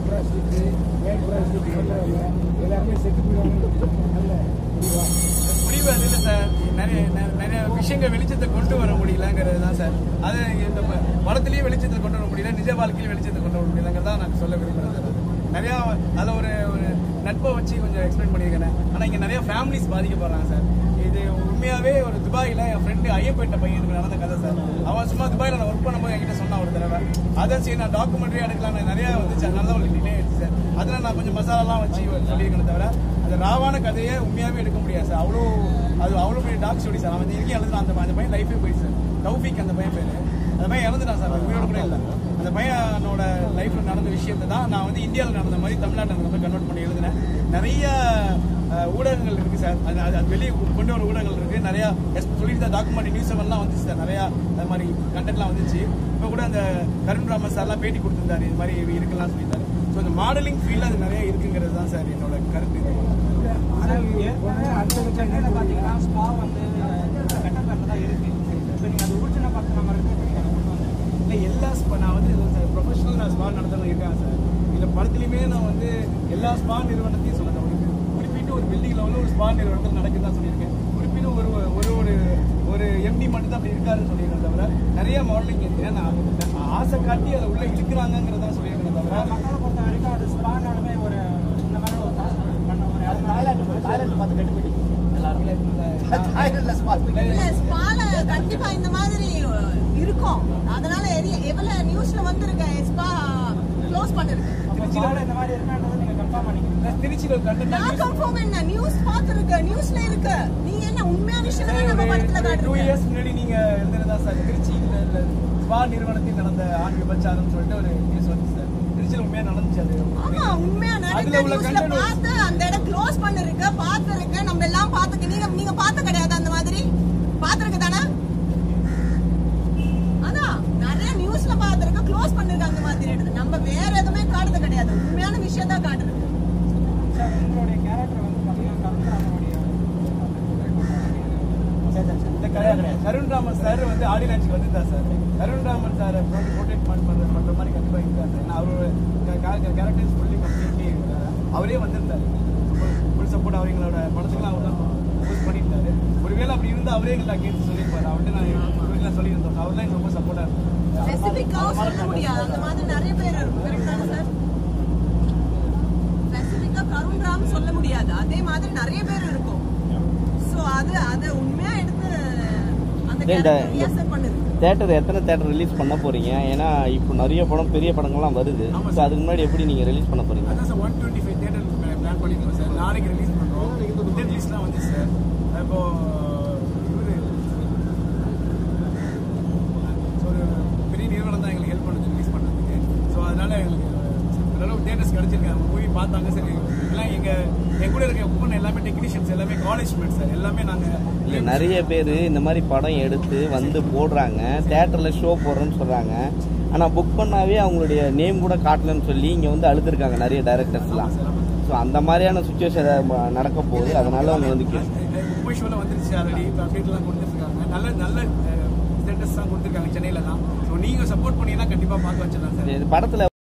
ப்ராஸ்டிக்கு ஏன் ப்ராஸ்டிக் சொல்றாங்க எல்லாருமே செத்து போயிடுவாங்க நல்ல முடிவா முடிவு அது இல்லை சார் நிறைய நெ- நிறைய விஷயங்கள் வெளிச்சத்தை கொண்டு வர முடியலங்கிறது தான் சார் அது இந்த ப- படத்துலயும் வெளிச்சத்தை கொண்டு வர முடியல நிஜ வாழ்க்கையிலும் வெளிச்சத்தை கொண்டு வர முடியலங்கிறதா நான் சொல்ல விரும்புறேன் சார் நிறையா அதில் ஒரு ஒரு நட்பை வச்சு கொஞ்சம் எக்ஸ்பிளைன் பண்ணியிருக்கேன் ஆனால் இங்கே நிறைய ஃபேமிலிஸ் பாதிக்கப்படுறாங்க சார் இது உண்மையாகவே ஒரு துபாயில் என் ஃப்ரெண்டு ஐயப்பேட்ட பையனுக்கு நடந்த கதை சார் அவன் சும்மா துபாயில் நான் ஒர்க் பண்ணும்போது என்கிட்ட சொன்னான் ஒரு தடவை அதை சரி நான் டாக்குமெண்ட்ரி எடுக்கலாம் நிறையா வந்துச்சு அதனால ஒரு டிலே ஆயிடுச்சு சார் அதில் நான் கொஞ்சம் மசாலாலாம் வச்சு சொல்லியிருக்கேன் தவிர அந்த ராவான கதையை உண்மையாகவே எடுக்க முடியாது சார் அவ்வளோ அது அவ்வளோ பெரிய டாக் ஸ்டோரி சார் அவன் இங்கே எழுதுனா அந்த அந்த பையன் லைஃபே போயிடுச்சு சார் தௌஃபிக் அந்த பையன் பேர் அந்த பையன் இறந்துட்டான் சார் உயிரோட கூட இல்லை அந்த பையனோட லைஃப்ல நடந்த விஷயத்தை தான் நான் வந்து இந்தியாவில் நடந்த மாதிரி தமிழ்நாட்டில் நடந்த மாதிரி கன்வெர்ட் பண்ணி எழுதினேன் நிறைய அஹ், ஊடகங்கள் இருக்கு சார் அது அது அது வெளியே கொண்டு வர ஊடகங்கள் இருக்கு நிறைய சொல்லிட்டு தான் டாக்குமெண்ட் நியூஸ் செவன்லாம் வந்துச்சு சார் நிறைய அது மாதிரி கண்டென்ட்லாம் வந்துச்சு இப்போ கூட அந்த கருண் ராம சார்லாம் பேட்டி கொடுத்துருந்தாரு இது மாதிரி இருக்கலாம் சொல்லியிருந்தாரு ஸோ இந்த மாடலிங் ஃபீல்டு அது நிறைய இருக்குங்கிறது தான் சார் என்னோட கருத்து சென்னையில் பார்த்தீங்கன்னா ஸ்பா வந்து கட்டப்பேரில் தான் இருக்கு இப்போ நீங்கள் அது ஒரிஜினல் பார்க்குற மாதிரி இருக்கு இல்லை எல்லா ஸ்பா நான் வந்து ப்ரொஃபஷனல் நான் ஸ்பா நடத்தணும் இருக்கேன் சார் இந்த படத்துலையுமே நான் வந்து எல்லா ஸ்பா நிறுவனத்தையும் சொல்லுறேன் ஒரு குறிப்பிட்டு ஒரு பில்டிங்கில் வந்து ஒரு ஸ்பா நிறுவனத்தில் நடக்குதுன்னு தான் சொல்லியிருக்கேன் குறிப்பிட்டு ஒரு ஒரு ஒரு ஒரு எம்டி மட்டும் தான் அப்படி இருக்காருன்னு சொல்லியிருக்கேன் தவிர நிறைய மாடலிங் இருக்கு நான் நான் ஆசை காட்டி அதை உள்ள இழுக்கிறாங்கிறத சொல்லியிருக்கேன் தவிர மக்களை பொறுத்த வரைக்கும் அது ஸ்பானாலுமே ஒரு இந்த மாதிரி ஒரு காசு பண்ண ஒரு அது தாய்லாந்து தாய்லாந்து பார்த்து கட்டுப்பிடி எல்லாருமே தாய்லாண்டில் ஸ்பா இல்ல ஸ்பால கண்டிப்பா இந்த மாதிரி இருக்கும் அதனால எரிய- எவ்வளவு நியூஸ்ல வந்திருக்க ஸ்பா க்ளோஸ் பண்ணிருக்கு ஸ்பாவில் இந்த மாதிரி இருக்கான்றதை நீங்கள் கன்ஃபார்ம் பண்ணிக்கிறீங்க திருச்சியில் ஒரு நான் கண்டென்ட் கன்ஃபார்ம் என்ன நியூஸ் பாத்துருக்க நியூஸ்ல இருக்கு நீங்க என்ன உண்மையான விஷயம் தானே நம்ம படத்துல டூ காட்டுறீங்க இயர்ஸ் முன்னாடி நீங்க எழுதுனதா சார் திருச்சி இந்த ஸ்பா நிறுவனத்தில் நடந்த ஆண் விபச்சாரம் சொல்லிட்டு ஒரு நியூஸ் வந்து சார் திருச்சியில் உண்மையா நடந்துச்சு அது ஆமா உண்மையா அதுல நடந்த உள்ள நியூஸ்ல content- பார்த்து அந்த இடம் க்ளோஸ் பண்ணிருக்கு பாத்துருக்கு நம்ம எல்லாம் பாத்துக்க நீங்க நீங்க பார்த்த கிடையாது அந்த மாதிரி பாத்துருக்கு தானே அதான் நிறைய நியூஸ்ல பாத்துருக்க க்ளோஸ் பண்ணிருக்காங்க அந்த மாதிரி எடுத்து நம்ம வேற எதுவுமே காட்டுறது கிடையாது உண்மையான விஷயம் தான் காட்டுறது சார் உங்களுடைய கேரக்டர் வந்து பார்த்தீங்கன்னா கருத்துறாமனுடைய இல்ல, கிடையாது, கிடையாது. கருண் ராமன் சார் வந்து ஆடியன்ஸுக்கு வந்துருந்தார் சார் கருண் ராமன் சார் ப்ரோட்டேட் பண்ற பண்ற மாதிரி கண்டிப்பா இருக்காரு ஏன்னா அவரோட கேரக்டர்ஸ் ஃபுல்லி கம்ப்ளீட்லி அவரே வந்திருந்தாரு ஃபுல் சப்போர்ட் அவங்களோட படத்துக்குலாம் அவர் தான் யூஸ் பண்ணியிருந்தாரு ஒருவேளை அப்படி இருந்தா அவரே எங்களை கேட்டு சொல்லியிருப்பாரு அவர்கிட்ட நான் இவங்கெல்லாம் சொல்லியிருந்தோம் அவர் தான் ரொம்ப சப்போர்ட்டா இருந்தார் ஸ்பெசிபிக்காவும் சொல்ல முடியாது அந்த மாதிரி நிறைய பேர் இருக்கும் கரெக்டான சார் ஸ்பெசிபிக்கா கருண் ராம் சொல்ல முடியாது அதே மாதிரி நிறைய பேர் இருக்கும் சோ அது அது உண்மையா எடுத்து அந்த இந்த- கேரக்டர் ரியாசர் பண்ணுது தேட்டர் எத்தனை தேட்டர் ரிலீஸ் பண்ண போறீங்க ஏன்னா இப்போ நிறைய படம் பெரிய படங்கள்லாம் வருது ஆமா ஸோ அதுக்கு முன்னாடி எப்படி நீங்க ரிலீஸ் பண்ண போறீங்க அதான் sir one twenty five theatre plan பண்ணியிருக்கோம் சார் நாளைக்கு ரிலீஸ் பண்ணுறோம் இந்த ரிலீஸ்லாம் வந்து சார் இப்போ இவரு ஒரு பெரிய நிறுவனம் தான் எங்களுக்கு ஹெல்ப் பண்ணுது ரிலீஸ் பண்ணுறதுக்கு ஸோ அதனால எங்களுக்கு ஓரளவு தேட்டர்ஸ் கிடச்சிருக்கு அவங்க மூவி பார்த்தாங்க சரி எல்லாம் எங்கள் என் கூட இருக்க ஒவ்வொன்று எல்லாமே டெக்னீஷியன்ஸ் எல்லாமே காலேஜ் மேட்ஸ் சார் எல்லாமே இல்ல, நாங்கள் நிறைய பேர் இந்த மாதிரி படம் எடுத்து வந்து போடுறாங்க தேட்டரில் ஷோ போடுறேன்னு சொல்றாங்க ஆனால் புக் பண்ணாவே அவங்களுடைய நேம் கூட காட்டலன்னு சொல்லி இங்கே வந்து அழுதுருக்காங்க நிறைய டைரக்டர்ஸ்லாம் ஸோ அந்த மாதிரியான சுச்சுவேஷன் நடக்க போகுது அதனால அவங்க வந்து கே- மும்பை ஷோவில் வந்துருச்சு ஆல்ரெடி இப்போ அப்டேட்லாம் கொடுத்துருக்காங்க நல்ல நல்ல ஸ்டேட்டஸ் தான் கொடுத்துருக்காங்க சென்னையில தான் ஸோ நீங்கள் சப்போர்ட் பண்ணீங்கன்னா கண்டிப்பாக பார்க்க வச்சிடலாம் சார் இது படத்துல